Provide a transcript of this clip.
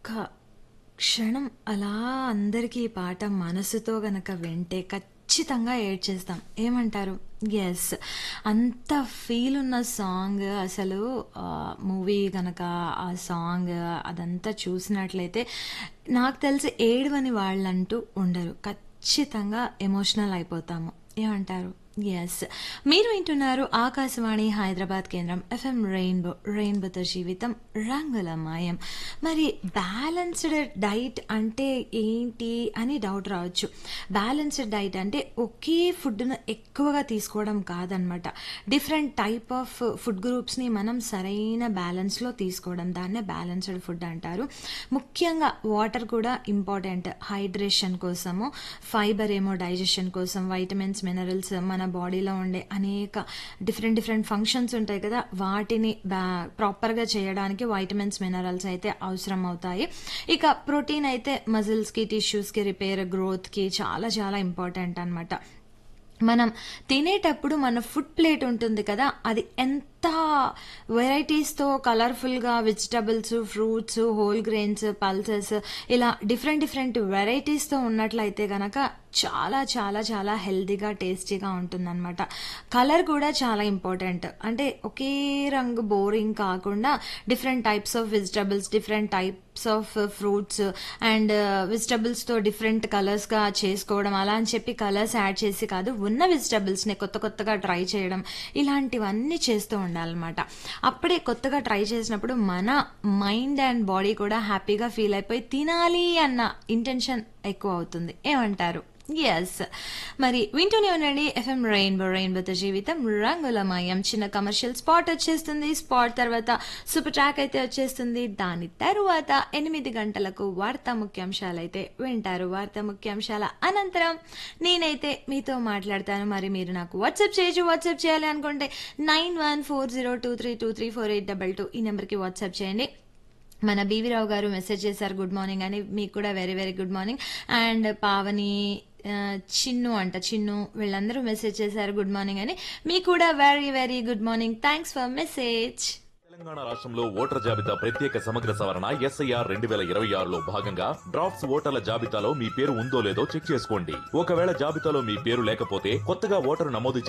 ఒక్క క్షణం అలా అందరికీ ఈ పాట మనసుతో గనక వింటే ఖచ్చితంగా ఏడ్చేస్తాం ఏమంటారు ఎస్ అంత ఫీల్ ఉన్న సాంగ్ అసలు మూవీ కనుక ఆ సాంగ్ అదంతా చూసినట్లయితే నాకు తెలిసి ఏడవని వాళ్ళంటూ ఉండరు ఖచ్చితంగా ఎమోషనల్ అయిపోతాము ఏమంటారు ఎస్ మీరు వింటున్నారు ఆకాశవాణి హైదరాబాద్ కేంద్రం ఎఫ్ఎం రెయిన్బో రెయిన్బోతో జీవితం రంగుల మాయం మరి బ్యాలెన్స్డ్ డైట్ అంటే ఏంటి అని డౌట్ రావచ్చు బ్యాలెన్స్డ్ డైట్ అంటే ఒకే ఫుడ్ను ఎక్కువగా తీసుకోవడం కాదనమాట డిఫరెంట్ టైప్ ఆఫ్ ఫుడ్ గ్రూప్స్ని మనం సరైన బ్యాలెన్స్లో తీసుకోవడం దాన్నే బ్యాలెన్స్డ్ ఫుడ్ అంటారు ముఖ్యంగా వాటర్ కూడా ఇంపార్టెంట్ హైడ్రేషన్ కోసము ఫైబర్ ఏమో డైజెషన్ కోసం వైటమిన్స్ మినరల్స్ మన బాడీలో ఉండే అనేక డిఫరెంట్ డిఫరెంట్ ఫంక్షన్స్ ఉంటాయి కదా వాటిని బ్యా ప్రాపర్గా చేయడానికి వైటమిన్స్ మినరల్స్ అయితే అవసరం అవుతాయి ఇక ప్రోటీన్ అయితే మజిల్స్కి టిష్యూస్కి రిపేర్ గ్రోత్కి చాలా చాలా ఇంపార్టెంట్ అనమాట మనం తినేటప్పుడు మన ఫుడ్ ప్లేట్ ఉంటుంది కదా అది ఎంత వెరైటీస్తో కలర్ఫుల్గా vegetables fruits whole grains pulses ఇలా డిఫరెంట్ డిఫరెంట్ వెరైటీస్తో ఉన్నట్లయితే గనక చాలా చాలా చాలా హెల్తీగా టేస్టీగా ఉంటుందన్నమాట కలర్ కూడా చాలా ఇంపార్టెంట్ అంటే ఒకే రంగు బోరింగ్ కాకుండా different types of vegetables different types of fruits and వెజిటబుల్స్తో డిఫరెంట్ కలర్స్గా చేసుకోవడం అలా అని చెప్పి కలర్స్ యాడ్ చేసి కాదు ఉన్న వెజిటబుల్స్ని కొత్త కొత్తగా ట్రై చేయడం ఇలాంటివన్నీ చేస్తూ ఉండాలన్నమాట అప్పుడే కొత్తగా ట్రై చేసినప్పుడు మన మైండ్ అండ్ బాడీ కూడా హ్యాపీగా ఫీల్ అయిపోయి తినాలి అన్న ఇంటెన్షన్ ఎక్కువ అవుతుంది ఏమంటారు ఎస్ మరి వింటూనే ఉండండి ఎఫ్ఎం రెయిన్బో రెయిన్బోతో జీవితం రంగులమయం చిన్న కమర్షియల్ స్పాట్ వచ్చేస్తుంది స్పాట్ తర్వాత సూపర్ ట్రాక్ అయితే వచ్చేస్తుంది దాని తరువాత ఎనిమిది గంటలకు వార్తా ముఖ్యాంశాలు అయితే వింటారు వార్తా ముఖ్యాంశాల అనంతరం నేనైతే మీతో మాట్లాడతాను మరి మీరు నాకు వాట్సాప్ చేయొచ్చు వాట్సాప్ చేయాలి అనుకుంటే nine one four zero two three two three four eight double two ఈ నెంబర్కి వాట్సాప్ చేయండి మన బీవీ రావు గారు మెసేజ్ చేశారు గుడ్ మార్నింగ్ అని మీకు కూడా very very good morning and Pavani ఆ, చిన్ను అంట చిన్ను వీళ్ళందరూ మెసేజ్ చేశారు గుడ్ మార్నింగ్ అని మీకు కూడా very very good morning thanks for message Telangana రాష్ట్రంలో ఓటర్ జాబితా ప్రత్యేక సమగ్ర సవరణ ఎస్ఐఆర్ రెండు వేల ఇరవై ఆరులో భాగంగా డ్రాఫ్ట్స్ ఓటర్ల జాబితాలో మీ పేరు ఉందో లేదో చెక్ చేసుకోండి ఒకవేళ జాబితాలో మీ పేరు లేకపోతే కొత్తగా ఓటరు నమోదు